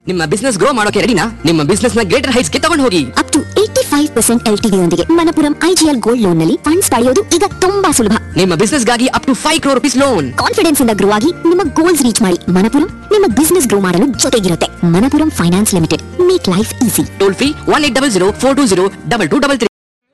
ನಿಮ್ಮ business grow ಮಾಡೋಕೆ ರೆಡಿನಾ ನಿಮ್ಮ ಬಿಸ್ನೆಸ್ ನ ಗ್ರೇಟರ್ ಹೈಟ್ಸ್ ಗೆ ತಗೊಂಡು ಹೋಗಿ up to eighty five percent L T ಯೊಂದಿಗೆ ಮಣಪುರಂ ಐಜಿಎಲ್ ಗೋಲ್ಡ್ ಲೋನ್ ನಲ್ಲಿ ಫಂಡ್ಸ್ ಪಡೆಯೋದು ಈಗ ತುಂಬಾ ಸುಲಭ ನಿಮ್ಮ ಬಿಸ್ನೆಸ್ ಗಾಗಿ up to five crore rupees loan confidence ಇಂದ ಗ್ರೋ ಆಗಿ ನಿಮ್ಮ ಗೋಲ್ಸ್ ರೀಚ್ ಮಾಡಿ ಮಣಪುರಂ ನಿಮ್ಮ ಬಿಸ್ನೆಸ್ ಗ್ರೋ ಮಾಡಲು ಜೊತೆಗಿರುತ್ತೆ Manappuram finance limited make life easy toll free one eight double zero four two zero double two double three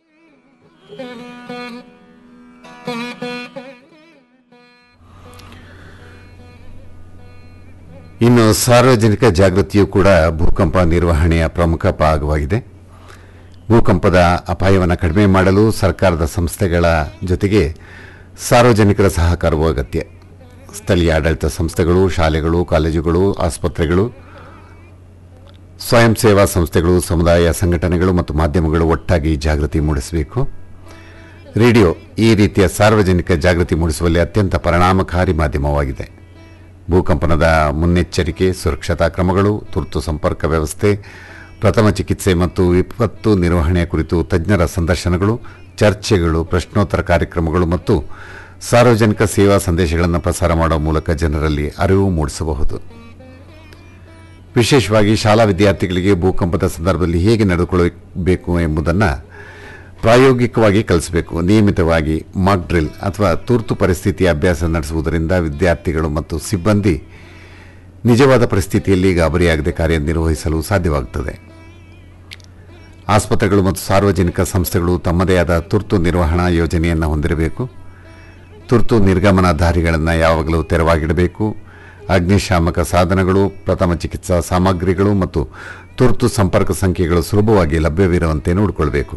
ಇನ್ನು ಸಾರ್ವಜನಿಕ ಜಾಗೃತಿಯು ಕೂಡ ಭೂಕಂಪ ನಿರ್ವಹಣೆಯ ಪ್ರಮುಖ ಭಾಗವಾಗಿದೆ ಭೂಕಂಪದ ಅಪಾಯವನ್ನು ಕಡಿಮೆ ಮಾಡಲು ಸರ್ಕಾರದ ಸಂಸ್ಥೆಗಳ ಜೊತೆಗೆ ಸಾರ್ವಜನಿಕರ ಸಹಕಾರವೂ ಅಗತ್ಯ ಸ್ಥಳೀಯ ಆಡಳಿತ ಸಂಸ್ಥೆಗಳು ಶಾಲೆಗಳು ಕಾಲೇಜುಗಳು ಆಸ್ಪತ್ರೆಗಳು ಸ್ವಯಂ ಸೇವಾ ಸಂಸ್ಥೆಗಳು ಸಮುದಾಯ ಸಂಘಟನೆಗಳು ಮತ್ತು ಮಾಧ್ಯಮಗಳು ಒಟ್ಟಾಗಿ ಜಾಗೃತಿ ಮೂಡಿಸಬೇಕು ರೇಡಿಯೋ ಈ ರೀತಿಯ ಸಾರ್ವಜನಿಕ ಜಾಗೃತಿ ಮೂಡಿಸುವಲ್ಲಿ ಅತ್ಯಂತ ಪರಿಣಾಮಕಾರಿ ಮಾಧ್ಯಮವಾಗಿದೆ ಭೂಕಂಪನದ ಮುನ್ನೆಚ್ಚರಿಕೆ ಸುರಕ್ಷತಾ ಕ್ರಮಗಳು ತುರ್ತು ಸಂಪರ್ಕ ವ್ಯವಸ್ಥೆ ಪ್ರಥಮ ಚಿಕಿತ್ಸೆ ಮತ್ತು ವಿಪತ್ತು ನಿರ್ವಹಣೆಯ ಕುರಿತು ತಜ್ಞರ ಸಂದರ್ಶನಗಳು ಚರ್ಚೆಗಳು ಪ್ರಶ್ನೋತ್ತರ ಕಾರ್ಯಕ್ರಮಗಳು ಮತ್ತು ಸಾರ್ವಜನಿಕ ಸೇವಾ ಸಂದೇಶಗಳನ್ನು ಪ್ರಸಾರ ಮಾಡುವ ಮೂಲಕ ಜನರಲ್ಲಿ ಅರಿವು ಮೂಡಿಸಬಹುದು ವಿಶೇಷವಾಗಿ ಶಾಲಾ ವಿದ್ಯಾರ್ಥಿಗಳಿಗೆ ಭೂಕಂಪದ ಸಂದರ್ಭದಲ್ಲಿ ಹೇಗೆ ನಡೆದುಕೊಳ್ಳಬೇಕು ಎಂಬುದನ್ನು ಪ್ರಾಯೋಗಿಕವಾಗಿ ಕಲಿಸಬೇಕು ನಿಯಮಿತವಾಗಿ ಮಾಕ್ ಡ್ರಿಲ್ ಅಥವಾ ತುರ್ತು ಪರಿಸ್ಥಿತಿಯ ಅಭ್ಯಾಸ ನಡೆಸುವುದರಿಂದ ವಿದ್ಯಾರ್ಥಿಗಳು ಮತ್ತು ಸಿಬ್ಬಂದಿ ನಿಜವಾದ ಪರಿಸ್ಥಿತಿಯಲ್ಲಿ ಗಾಬರಿಯಾಗದೆ ಕಾರ್ಯನಿರ್ವಹಿಸಲು ಸಾಧ್ಯವಾಗುತ್ತದೆ ಆಸ್ಪತ್ರೆಗಳು ಮತ್ತು ಸಾರ್ವಜನಿಕ ಸಂಸ್ಥೆಗಳು ತಮ್ಮದೇ ಆದ ತುರ್ತು ನಿರ್ವಹಣಾ ಯೋಜನೆಯನ್ನು ಹೊಂದಿರಬೇಕು ತುರ್ತು ನಿರ್ಗಮನ ದಾರಿಗಳನ್ನು ಯಾವಾಗಲೂ ತೆರವಾಗಿಡಬೇಕು ಅಗ್ನಿಶಾಮಕ ಸಾಧನಗಳು ಪ್ರಥಮ ಚಿಕಿತ್ಸಾ ಸಾಮಗ್ರಿಗಳು ಮತ್ತು ತುರ್ತು ಸಂಪರ್ಕ ಸಂಖ್ಯೆಗಳು ಸುಲಭವಾಗಿ ಲಭ್ಯವಿರುವಂತೆ ನೋಡಿಕೊಳ್ಬೇಕು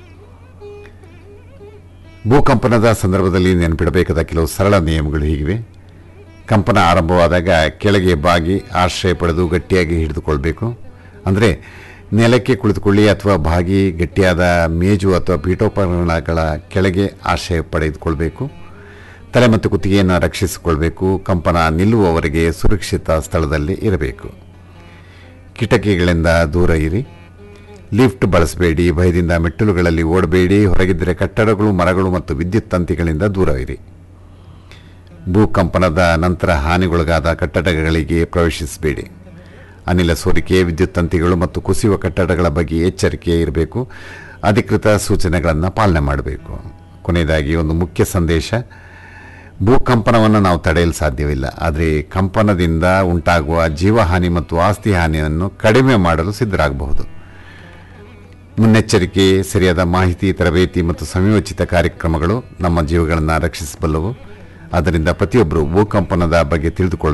ಭೂಕಂಪನದ ಸಂದರ್ಭದಲ್ಲಿ ನೆನಪಿಡಬೇಕಾದ ಕೆಲವು ಸರಳ ನಿಯಮಗಳು ಹೀಗಿವೆ ಕಂಪನ ಆರಂಭವಾದಾಗ ಕೆಳಗೆ ಬಾಗಿ ಆಶ್ರಯ ಪಡೆದು ಗಟ್ಟಿಯಾಗಿ ಹಿಡಿದುಕೊಳ್ಬೇಕು ಅಂದರೆ ನೆಲಕ್ಕೆ ಕುಳಿತುಕೊಳ್ಳಿ ಅಥವಾ ಬಾಗಿ ಗಟ್ಟಿಯಾದ ಮೇಜು ಅಥವಾ ಪೀಠೋಪಕರಣಗಳ ಕೆಳಗೆ ಆಶ್ರಯ ಪಡೆದುಕೊಳ್ಬೇಕು ತಲೆ ಮತ್ತು ಕುತ್ತಿಗೆಯನ್ನು ರಕ್ಷಿಸಿಕೊಳ್ಬೇಕು ಕಂಪನ ನಿಲ್ಲುವವರೆಗೆ ಸುರಕ್ಷಿತ ಸ್ಥಳದಲ್ಲಿ ಇರಬೇಕು ಕಿಟಕಿಗಳಿಂದ ದೂರ ಇರಿ ಲಿಫ್ಟ್ ಬಳಸಬೇಡಿ ಭಯದಿಂದ ಮೆಟ್ಟಿಲುಗಳಲ್ಲಿ ಓಡಬೇಡಿ ಹೊರಗಿದ್ದರೆ ಕಟ್ಟಡಗಳು ಮರಗಳು ಮತ್ತು ವಿದ್ಯುತ್ ತಂತಿಗಳಿಂದ ದೂರ ಇರಿ ಭೂಕಂಪನದ ನಂತರ ಹಾನಿಗೊಳಗಾದ ಕಟ್ಟಡಗಳಿಗೆ ಪ್ರವೇಶಿಸಬೇಡಿ ಅನಿಲ ಸೋರಿಕೆ ವಿದ್ಯುತ್ ತಂತಿಗಳು ಮತ್ತು ಕುಸಿಯುವ ಕಟ್ಟಡಗಳ ಬಗ್ಗೆ ಎಚ್ಚರಿಕೆ ಇರಬೇಕು ಅಧಿಕೃತ ಸೂಚನೆಗಳನ್ನು ಪಾಲನೆ ಮಾಡಬೇಕು ಕೊನೆಯದಾಗಿ ಒಂದು ಮುಖ್ಯ ಸಂದೇಶ ಭೂಕಂಪನವನ್ನು ನಾವು ತಡೆಯಲು ಸಾಧ್ಯವಿಲ್ಲ ಆದರೆ ಕಂಪನದಿಂದ ಉಂಟಾಗುವ ಜೀವಹಾನಿ ಮತ್ತು ಆಸ್ತಿ ಹಾನಿಯನ್ನು ಕಡಿಮೆ ಮಾಡಲು ಸಿದ್ಧರಾಗಬಹುದು ಮುನ್ನೆಚ್ಚರಿಕೆ ಸರಿಯಾದ ಮಾಹಿತಿ ತರಬೇತಿ ಮತ್ತು ಸಂಯೋಜಿತ ಕಾರ್ಯಕ್ರಮಗಳು ನಮ್ಮ ಜೀವಗಳನ್ನು ರಕ್ಷಿಸಬಲ್ಲವು ಆದ್ದರಿಂದ ಪ್ರತಿಯೊಬ್ಬರು ಭೂಕಂಪನದ ಬಗ್ಗೆ ತಿಳಿದುಕೊಳ್ಳ